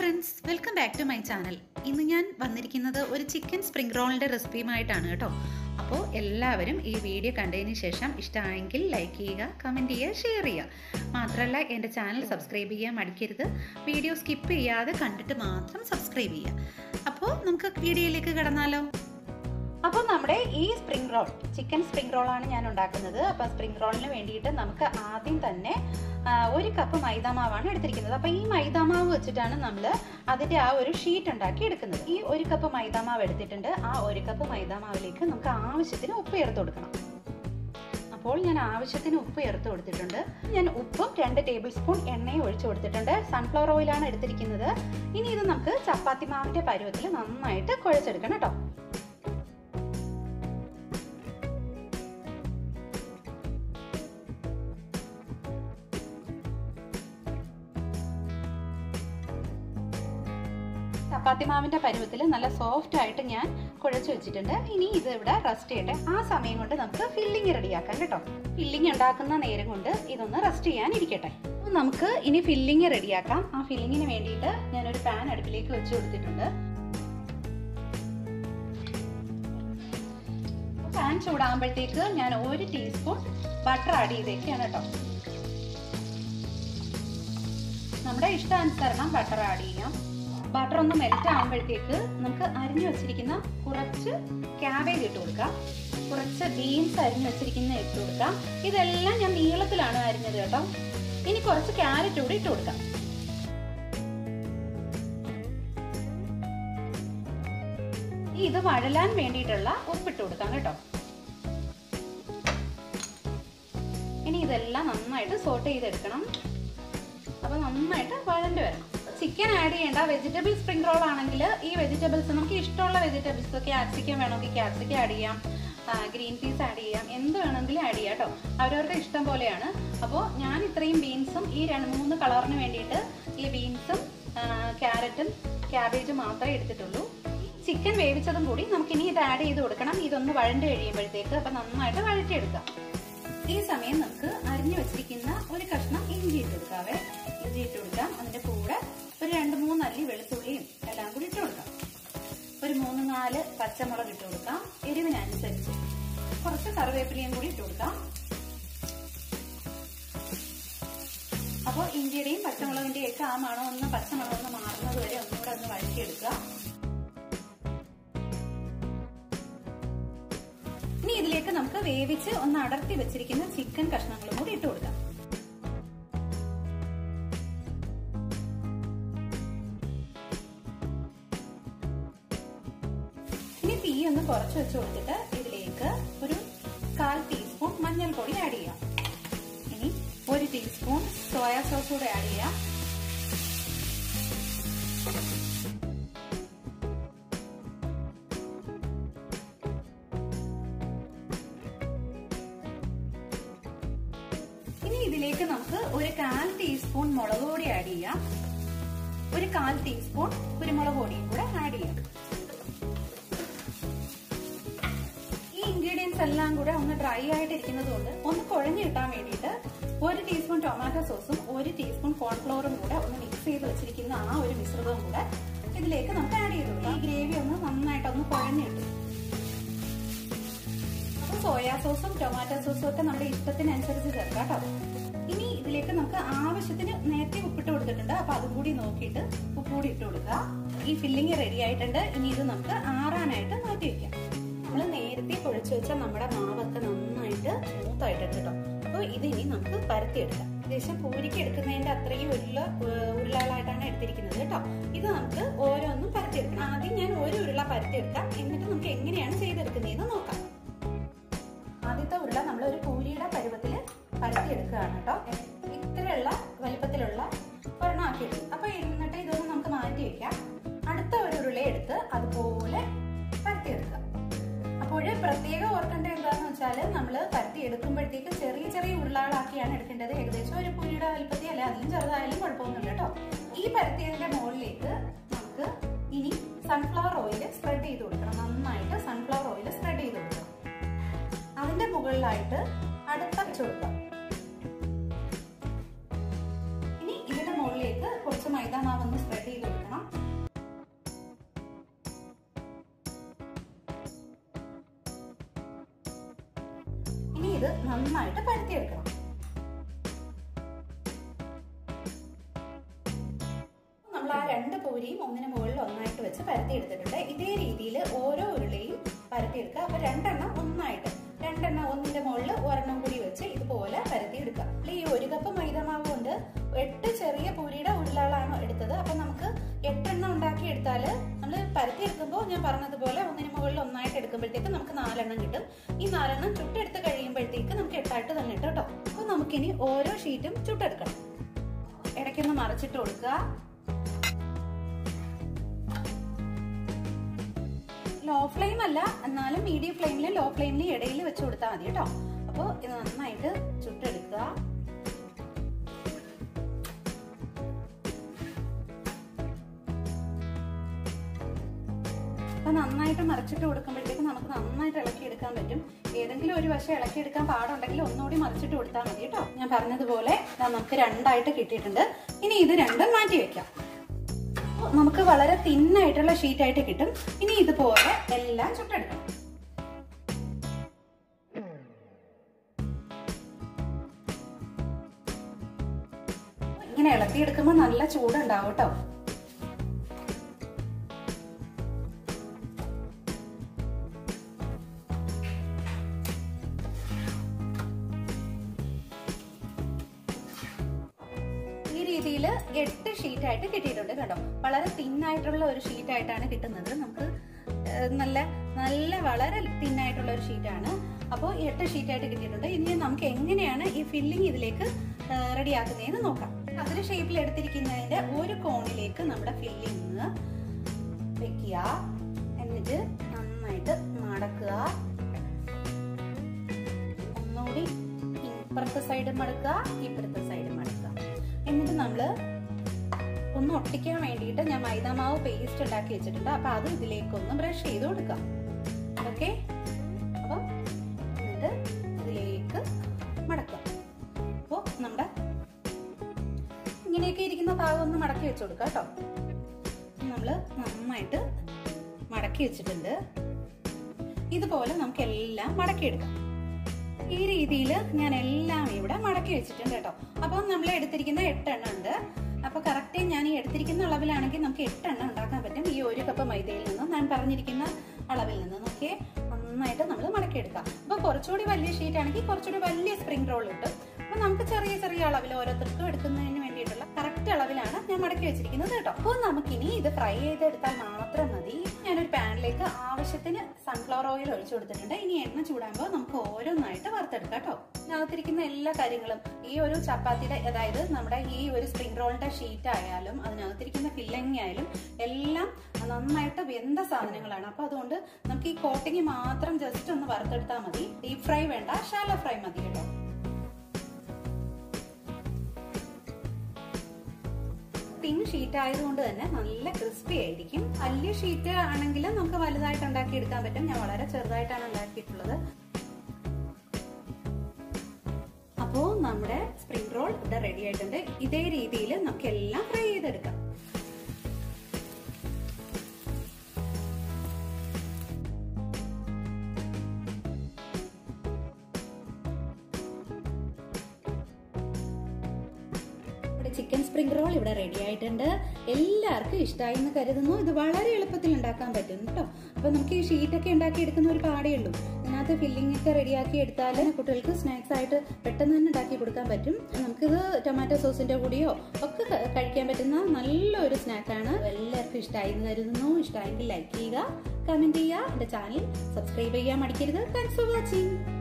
friends welcome back to my channel ഇന്ന് ഞാൻ വന്നിരിക്കുന്നത് ഒരു ചിക്കൻ സ്പ്രിംഗ് റോളിൻ്റെ റെസിപ്പിയുമായിട്ടാണ് കേട്ടോ അപ്പോൾ എല്ലാവരും ഈ വീഡിയോ കണ്ടതിന് ശേഷം ഇഷ്ടമായെങ്കിൽ ലൈക്ക് ചെയ്യുക കമൻറ്റ് ചെയ്യുക ഷെയർ ചെയ്യുക മാത്രമല്ല എൻ്റെ ചാനൽ സബ്സ്ക്രൈബ് ചെയ്യാൻ മടിക്കരുത് വീഡിയോ സ്കിപ്പ് ചെയ്യാതെ കണ്ടിട്ട് മാത്രം സബ്സ്ക്രൈബ് ചെയ്യുക അപ്പോൾ നമുക്ക് വീഡിയോയിലേക്ക് കടന്നാലോ അപ്പോൾ നമ്മുടെ ഈ സ്പ്രിംഗ് റോൾ ചിക്കൻ സ്പ്രിംഗ് റോളാണ് ഞാൻ ഉണ്ടാക്കുന്നത് അപ്പോൾ സ്പ്രിംഗ് റോളിന് വേണ്ടിയിട്ട് നമുക്ക് ആദ്യം തന്നെ ആ, ഒരു കപ്പ് മൈദാമാവാണ് എടുത്തിരിക്കുന്നത് അപ്പോൾ ഈ മൈദാമാവ് വെച്ചിട്ടാണ് നമ്മൾ അതിൻ്റെ ആ ഒരു ഷീറ്റ് ഉണ്ടാക്കി എടുക്കുന്നത് ഈ ഒരു കപ്പ് മൈദാമാവ് എടുത്തിട്ടുണ്ട് ആ ഒരു കപ്പ് മൈദാമാവിലേക്ക് നമുക്ക് ആവശ്യത്തിന് ഉപ്പ് ചേർത്ത് കൊടുക്കണം അപ്പോൾ ഞാൻ ആവശ്യത്തിന് ഉപ്പ് ചേർത്ത് കൊടുത്തിട്ടുണ്ട് ഞാൻ ഉപ്പും രണ്ട് ടേബിൾ സ്പൂൺ എണ്ണയും ഒഴിച്ചു കൊടുത്തിട്ടുണ്ട് സൺഫ്ലവർ ഓയിലാണ് എടുത്തിരിക്കുന്നത് ഇനി ഇത് നമുക്ക് ചപ്പാത്തി മാവിൻ്റെ പരുവത്തിൽ നന്നായിട്ട് കുഴച്ചെടുക്കണം കേട്ടോ ചപ്പാത്തി മാവിന്റെ പരുവത്തിൽ നല്ല സോഫ്റ്റ് ആയിട്ട് ഞാൻ കുഴച്ച് വെച്ചിട്ടുണ്ട് ഇനി ഇത് ഇവിടെ റെസ്റ്റ് ചെയ്യട്ടെ ആ സമയം കൊണ്ട് നമുക്ക് ഫില്ലിങ് റെഡിയാക്കാം കേട്ടോ ഫില്ലിങ് ഉണ്ടാക്കുന്ന നേരം കൊണ്ട് ഇതൊന്ന് റെസ്റ്റ് ചെയ്യാൻ ഇരിക്കട്ടെ അപ്പോൾ നമുക്ക് ഇനി ഫില്ലിങ് റെഡിയാക്കാം ആ ഫില്ലിങ്ങിന് വേണ്ടിയിട്ട് ഞാനൊരു പാൻ അടുപ്പിലേക്ക് വെച്ച് കൊടുത്തിട്ടുണ്ട് പാൻ ചൂടാകുമ്പോഴത്തേക്ക് ഞാൻ ഒരു ടീസ്പൂൺ ബട്ടർ ആഡ് ചെയ്തേക്കാണ് കേട്ടോ നമ്മുടെ ഇഷ്ടാനുസരണം ബട്ടർ ആഡ് ചെയ്യാം ബട്ടർ ഒന്ന് മെൽറ്റ് ആകുമ്പോഴത്തേക്ക് നമുക്ക് അരിഞ്ഞു വെച്ചിരിക്കുന്ന കുറച്ച് ക്യാബേജ് ഇട്ട് കൊടുക്കാം കുറച്ച് ബീൻസ് അരിഞ്ഞു വെച്ചിരിക്കുന്ന ഇട്ട് കൊടുക്കാം ഇതെല്ലാം ഞാൻ നീളത്തിലാണ് അരിഞ്ഞത് കേട്ടോ ഇനി കുറച്ച് ക്യാരറ്റ് കൂടി ഇട്ട് കൊടുക്കാം ഇത് വഴലാൻ വേണ്ടിയിട്ടുള്ള ഉപ്പിട്ട് കൊടുക്കാം കേട്ടോ ഇനി ഇതെല്ലാം നന്നായിട്ട് സോട്ട് ചെയ്തെടുക്കണം അപ്പൊ നന്നായിട്ട് വഴണ്ട് വരണം ചിക്കൻ ആഡ് ചെയ്യേണ്ട വെജിറ്റബിൾ സ്പ്രിംഗ് റോൾ ആണെങ്കിൽ ഈ വെജിറ്റബിൾസ് നമുക്ക് ഇഷ്ടമുള്ള വെജിറ്റബിൾസ് ക്യാപ്സിക്കം വേണമെങ്കിൽ ക്യാപ്സിക്കം ആഡ് ചെയ്യാം ഗ്രീൻ പീസ് ആഡ് ചെയ്യാം എന്ത് വേണമെങ്കിലും ആഡ് ചെയ്യാം കേട്ടോ അവരവരുടെ ഇഷ്ടം പോലെയാണ് അപ്പോൾ ഞാൻ ഇത്രയും ബീൻസും ഈ രണ്ട് മൂന്ന് കളറിന് വേണ്ടിയിട്ട് ഈ ബീൻസും ക്യാരറ്റും ക്യാബേജും മാത്രമേ എടുത്തിട്ടുള്ളൂ ചിക്കൻ വേവിച്ചതും കൂടി നമുക്കിനി ഇത് ആഡ് ചെയ്ത് കൊടുക്കണം ഇതൊന്ന് വഴണ്ട് കഴിയുമ്പോഴത്തേക്ക് അപ്പം നന്നായിട്ട് വഴറ്റിയെടുക്കാം ഈ സമയം നമുക്ക് അരിഞ്ഞു വെച്ചിരിക്കുന്ന ഒരു കഷ്ണം ഇഞ്ചി ഇട്ട് കൊടുക്കാവേ ഇഞ്ചി ഇട്ട് കൊടുക്കാം അതിന്റെ കൂടെ ഒരു രണ്ട് മൂന്ന് അല്ലി വെളുത്തുള്ളിയും എല്ലാം കൂടി ഇട്ട് കൊടുക്കാം ഒരു മൂന്ന് നാല് പച്ചമുളക് ഇട്ട് കൊടുക്കാം എരിവിനനുസരിച്ച് കുറച്ച് കറിവേപ്പിലയും കൂടി ഇട്ട് കൊടുക്കാം അപ്പോൾ ഇഞ്ചിയുടെയും പച്ചമുളകിന്റെയും ഒക്കെ ആ മണം ഒന്ന് പച്ചമണം ഒന്ന് മാറുന്നത് വരെ ഒന്നുകൂടെ ഒന്ന് വഴറ്റിയെടുക്കുക ഇനി ഇതിലേക്ക് നമുക്ക് വേവിച്ച് ഒന്ന് അടർത്തി വെച്ചിരിക്കുന്ന ചിക്കൻ കഷ്ണങ്ങളും കൂടി ഇട്ട് കൊടുക്കാം ഇനി തീ ഒന്ന് കുറച്ച് വെച്ച് കൊടുത്തിട്ട് ഇതിലേക്ക് ഒരു കാൽ ടീസ്പൂൺ മഞ്ഞൾപ്പൊടി ആഡ് ചെയ്യാം ഇനി ഒരു ടീസ്പൂൺ സോയാ സോസ് കൂടെ ആഡ് ചെയ്യാം ഇനി ഇതിലേക്ക് നമുക്ക് ഒരു കാൽ ടീസ്പൂൺ മുളക് പൊടി ആഡ് ചെയ്യാം ഒരു കാൽ ടീസ്പൂൺ കുരുമുളക് പൊടിയും കൂടെ ആഡ് ചെയ്യാം ഈ ഇൻഗ്രീഡിയൻസ് എല്ലാം കൂടെ ഒന്ന് ഡ്രൈ ആയിട്ട് ഇരിക്കുന്നത് കൊണ്ട് ഒന്ന് കുഴഞ്ഞു കിട്ടാൻ വേണ്ടിയിട്ട് ഒരു ടീസ്പൂൺ ടൊമാറ്റോ സോസും ഒരു ടീസ്പൂൺ കോൺഫ്ലോറും കൂടെ ഒന്ന് മിക്സ് ചെയ്ത് വെച്ചിരിക്കുന്ന ആ ഒരു മിശ്രിതവും കൂടെ ഇതിലേക്ക് നമുക്ക് ആഡ് ചെയ്ത് കൊടുക്കാം ഈ ഗ്രേവി ഒന്ന് നന്നായിട്ടൊന്ന് കുഴഞ്ഞു കിട്ടും സോയാ സോസും ടൊമാറ്റോ സോസും ഒക്കെ നമ്മുടെ ഇഷ്ടത്തിനനുസരിച്ച് ചേർക്കാം കേട്ടോ ഇനി ഇതിലേക്ക് നമുക്ക് ആവശ്യത്തിന് നേരത്തെ ഉപ്പിട്ട് കൊടുത്തിട്ടുണ്ട് അപ്പൊ അതും കൂടി നോക്കിയിട്ട് ഉപ്പ് കൂടി ഇട്ട് കൊടുക്കുക ഈ ഫില്ലിങ് റെഡി ആയിട്ടുണ്ട് ഇനി ഇത് നമുക്ക് ആറാനായിട്ട് മാറ്റി വെക്കാം നമ്മൾ നേരത്തെ കുഴച്ചു വെച്ച നമ്മുടെ മാവൊക്കെ നന്നായിട്ട് സ്മൂത്തായിട്ടുണ്ട് കേട്ടോ അപ്പോൾ ഇത് ഇനി നമുക്ക് പരത്തിയെടുക്കാം ഏകദേശം പൂരിക്ക് എടുക്കുന്നതിന്റെ അത്രയും ഉരുള ഉരുളകളായിട്ടാണ് എടുത്തിരിക്കുന്നത് കേട്ടോ ഇത് നമുക്ക് ഓരോന്നും പരത്തിയെടുക്കണം ആദ്യം ഞാൻ ഒരു ഉരുള പരത്തിയെടുക്കാം എന്നിട്ട് നമുക്ക് എങ്ങനെയാണ് ചെയ്തെടുക്കുന്നതെന്ന് നോക്കാം ആദ്യത്തെ ഉരുള നമ്മൾ ഒരു പൂരിയുടെ പരുവത്തിൽ പരത്തിയെടുക്കുകയാണ് കേട്ടോ ഇത്രയുള്ള വലിപ്പത്തിലുള്ള ഒരെണ്ണം ആക്കിയെടുക്കും അപ്പൊ എന്നിട്ട് ഇതൊന്ന് നമുക്ക് മാറ്റി വെക്കാം അടുത്ത ഒരു ഉരുള എടുത്ത് അതുപോലെ പരത്തിയെടുക്കുക അപ്പോൾ പ്രത്യേകം ഓർക്കേണ്ടത് എന്താണെന്ന് വെച്ചാൽ നമ്മൾ പരത്തി എടുക്കുമ്പോഴത്തേക്ക് ചെറിയ ചെറിയ ഉരുളകളാക്കിയാണ് എടുക്കേണ്ടത് ഏകദേശം ഒരു പൂരിയുടെ വലിപ്പത്തിൽ അല്ലെ അതിലും ചെറുതായാലും കുഴപ്പമൊന്നുമില്ല കേട്ടോ ഈ പരത്തിയതിന്റെ മുകളിലേക്ക് നമുക്ക് ഇനി സൺഫ്ലവർ ഓയിൽ സ്പ്രെഡ് ചെയ്ത് കൊടുക്കണം നന്നായിട്ട് സൺഫ്ലവർ ഓയിൽ സ്പ്രെഡ് ചെയ്ത് കൊടുക്കണം അതിന്റെ മുകളിലായിട്ട് അടുത്ത വെച്ച് കൊടുക്കാം ഇനി ഇതിന്റെ മുകളിലേക്ക് കുറച്ച് മൈദ മാവ് ഒന്ന് സ്പ്രെഡ് ചെയ്ത് കൊടുക്കണം ഇത് നന്നായിട്ട് പരത്തിയെടുക്കണം നമ്മൾ ആ രണ്ട് പൂരിയും ഒന്നിന് മുകളിൽ ഒന്നായിട്ട് വെച്ച് പരത്തി എടുത്തിട്ടുണ്ട് ഇതേ രീതിയിൽ ഓരോ ഉരുളയും പരത്തിയെടുക്കുക അപ്പൊ രണ്ടെണ്ണം ഒന്നായിട്ട് രണ്ടെണ്ണം ഒന്നിന്റെ മുകളിൽ ഒരെണ്ണം കൂടി വെച്ച് ഇതുപോലെ പരത്തി എടുക്കുക ഈ ഒരു കപ്പ് മൈദമാവ് കൊണ്ട് എട്ട് ചെറിയ പൂരിയുടെ ഉരുളകളാണ് എടുത്തത് അപ്പൊ നമുക്ക് എട്ടെണ്ണം ഉണ്ടാക്കി എടുത്താൽ നമ്മൾ പരത്തി എടുക്കുമ്പോൾ ഞാൻ പറഞ്ഞതുപോലെ ഒന്നിന് മുകളിൽ ഒന്നായിട്ട് എടുക്കുമ്പോഴത്തേക്ക് നമുക്ക് നാലെണ്ണം കിട്ടും ഈ നാലെണ്ണം ചുട്ടെടുത്ത് കഴിയുമ്പോഴത്തേക്ക് നമുക്ക് എട്ടായിട്ട് തന്നെ ഇട്ട് കേട്ടോ അപ്പൊ നമുക്കിനി ഓരോ ഷീറ്റും ചുട്ടെടുക്കണം ഇടയ്ക്കൊന്ന് മറിച്ചിട്ട് കൊടുക്കുക ലോ ഫ്ലെയിം അല്ല എന്നാലും മീഡിയം ഫ്ലെയിമിൽ ലോ ഫ്ലെയിമിൽ ഇടയിൽ വെച്ച് കൊടുത്താൽ മതി കേട്ടോ അപ്പോൾ ഇത് നന്നായിട്ട് ചുട്ടെടുക്കുക അപ്പൊ നന്നായിട്ട് മറിച്ചിട്ട് കൊടുക്കുമ്പോഴത്തേക്ക് നമുക്ക് നന്നായിട്ട് ഇളക്കി എടുക്കാൻ പറ്റും ഏതെങ്കിലും ഒരു വശം ഇളക്കി എടുക്കാൻ പാടുണ്ടെങ്കിൽ ഒന്നുകൂടി മറിച്ചിട്ട് കൊടുത്താൽ മതി കേട്ടോ ഞാൻ പറഞ്ഞതുപോലെ നമുക്ക് രണ്ടായിട്ട് കിട്ടിയിട്ടുണ്ട് ഇനി ഇത് രണ്ടും മാറ്റി വെക്കാം നമുക്ക് വളരെ തിന്നായിട്ടുള്ള ഷീറ്റായിട്ട് കിട്ടും ഇനി ഇതുപോലെ എല്ലാം ചുട്ടെടുക്കണം ഇങ്ങനെ ഇളക്കിയെടുക്കുമ്പോൾ നല്ല ചൂടുണ്ടാവും കേട്ടോ ഈ രീതിയിൽ എട്ട് ഷീറ്റ് ആയിട്ട് കിട്ടിയിട്ടുണ്ട് കേട്ടോ വളരെ തിന്നായിട്ടുള്ള ഒരു ഷീറ്റ് ആയിട്ടാണ് കിട്ടുന്നത് നമുക്ക് നല്ല നല്ല വളരെ തിന്നായിട്ടുള്ള ഒരു ഷീറ്റാണ് അപ്പോൾ എട്ട് ഷീറ്റ് ആയിട്ട് കിട്ടിയിട്ടുണ്ട് ഇനി നമുക്ക് എങ്ങനെയാണ് ഈ ഫില്ലിംഗ് ഇതിലേക്ക് റെഡിയാക്കുന്നതെന്ന് നോക്കാം അതിന് ഷേപ്പിൽ എടുത്തിരിക്കുന്നതിന്റെ ഒരു കോണിലേക്ക് നമ്മുടെ ഫില്ലിംഗ് വെക്കുക എന്നിട്ട് നന്നായിട്ട് മടക്കുക ഒന്നുകൂടി ഇപ്പുറത്തെ സൈഡ് മടക്കുക ഇപ്പുറത്തെ സൈഡ് മടക്കുക എന്നിട്ട് നമ്മൾ ഒന്ന് ഒട്ടിക്കാൻ വേണ്ടിയിട്ട് ഞാൻ മൈദാമാവ് പേസ്റ്റ് ഉണ്ടാക്കി വെച്ചിട്ടുണ്ട് അപ്പൊ അത് ഇതിലേക്കൊന്ന് ബ്രഷ് ചെയ്ത് കൊടുക്കാം ഓക്കെ അപ്പൊ എന്നിട്ട് ഇതിലേക്ക് മടക്കുക അപ്പോൾ നമ്മുടെ ഇങ്ങനെയൊക്കെ ഇരിക്കുന്ന ഭാഗം ഒന്ന് മടക്കി വെച്ച് കൊടുക്കാം കേട്ടോ നമ്മൾ നന്നായിട്ട് മടക്കി വെച്ചിട്ടുണ്ട് ഇതുപോലെ നമുക്ക് എല്ലാം മടക്കിയെടുക്കാം ഈ രീതിയിൽ ഞാൻ എല്ലാം ഇവിടെ മടക്കി വെച്ചിട്ടുണ്ട് കേട്ടോ അപ്പം നമ്മൾ എടുത്തിരിക്കുന്ന എട്ടെണ്ണം ഉണ്ട് അപ്പൊ കറക്റ്റ് ഞാൻ ഈ എടുത്തിരിക്കുന്ന അളവിലാണെങ്കിൽ നമുക്ക് എട്ടെണ്ണം ഉണ്ടാക്കാൻ പറ്റും ഈ ഒരു കപ്പ് മൈദയിൽ നിന്ന് ഞാൻ പറഞ്ഞിരിക്കുന്ന അളവിൽ നിന്ന് നോക്കിയേ നന്നായിട്ട് നമ്മൾ മടക്കിയെടുക്കാം അപ്പൊ കുറച്ചുകൂടി വലിയ ഷീറ്റ് ആണെങ്കിൽ കുറച്ചുകൂടി വലിയ സ്പ്രിംഗ് റോൾ കിട്ടും അപ്പൊ നമുക്ക് ചെറിയ ചെറിയ അളവിൽ ഓരോരുത്തർക്കും എടുക്കുന്നതിന് വേണ്ടിയിട്ടുള്ള കറക്റ്റ് അളവിലാണ് ഞാൻ മടക്കി വെച്ചിരിക്കുന്നത് കേട്ടോ അപ്പോൾ നമുക്കിനി ഇത് ഫ്രൈ ചെയ്തെടുത്താൽ മാത്രം മതി ഞാനൊരു പാനിലേക്ക് ആവശ്യത്തിന് സൺഫ്ലവർ ഓയിൽ ഒഴിച്ചു കൊടുത്തിട്ടുണ്ട് ഇനി എണ്ണ ചൂടാകുമ്പോൾ നമുക്ക് ഓരോന്നായിട്ട് വറുത്തെടുക്കാം കേട്ടോ ഇതിനകത്തിരിക്കുന്ന എല്ലാ കാര്യങ്ങളും ഈ ഒരു ചപ്പാത്തിയുടെ അതായത് നമ്മുടെ ഈ ഒരു സ്പ്രിംഗ് റോളിന്റെ ഷീറ്റ് ആയാലും അതിനകത്തിരിക്കുന്ന ഫില്ലിംഗ് ആയാലും എല്ലാം നന്നായിട്ട് വെന്ത സാധനങ്ങളാണ് അപ്പൊ അതുകൊണ്ട് നമുക്ക് ഈ കോട്ടിങ് മാത്രം ജസ്റ്റ് ഒന്ന് വറുത്തെടുത്താൽ മതി ഡീപ് ഫ്രൈ വേണ്ട ഷാലോ ഫ്രൈ മതി കേട്ടോ തിൻ ഷീറ്റ് ആയതുകൊണ്ട് തന്നെ നല്ല ക്രിസ്പി ആയിരിക്കും വലിയ ഷീറ്റ് ആണെങ്കിൽ നമുക്ക് വലുതായിട്ട് ഉണ്ടാക്കി എടുക്കാൻ പറ്റും ഞാൻ വളരെ ചെറുതായിട്ടാണ് ഉണ്ടാക്കിയിട്ടുള്ളത് അപ്പോൾ നമ്മുടെ സ്പ്രിംഗ് റോൾ ഇവിടെ റെഡി ആയിട്ടുണ്ട് ഇതേ രീതിയിൽ നമുക്ക് എല്ലാം ഫ്രൈ ചെയ്തെടുക്കാം ചിക്കൻ സ്പ്രിംഗ് റോൾ ഇവിടെ റെഡി ആയിട്ടുണ്ട് എല്ലാവർക്കും ഇഷ്ടമായി എന്ന് കരുതുന്നു ഇത് വളരെ എളുപ്പത്തിൽ ഉണ്ടാക്കാൻ പറ്റും കേട്ടോ അപ്പൊ നമുക്ക് ഈ ഷീറ്റൊക്കെ ഉണ്ടാക്കി എടുക്കുന്ന ഒരു പാടേ ഉള്ളൂ ഇതിനകത്ത് ഫില്ലിംഗ് ഒക്കെ റെഡിയാക്കി എടുത്താൽ കുട്ടികൾക്ക് സ്നാക്സ് ആയിട്ട് പെട്ടെന്ന് തന്നെ ഉണ്ടാക്കി കൊടുക്കാൻ പറ്റും നമുക്കിത് ടൊമാറ്റോ സോസിന്റെ കൂടിയോ ഒക്കെ കഴിക്കാൻ പറ്റുന്ന നല്ലൊരു സ്നാക്കാണ് എല്ലാവർക്കും ഇഷ്ടമായി എന്ന് കരുതുന്നു ഇഷ്ടമായെങ്കിൽ ലൈക്ക് ചെയ്യുക കമന്റ് ചെയ്യുക എന്റെ ചാനൽ സബ്സ്ക്രൈബ് ചെയ്യാൻ മടിക്കരുത് താങ്ക്സ് ഫോർ വാച്ചിങ്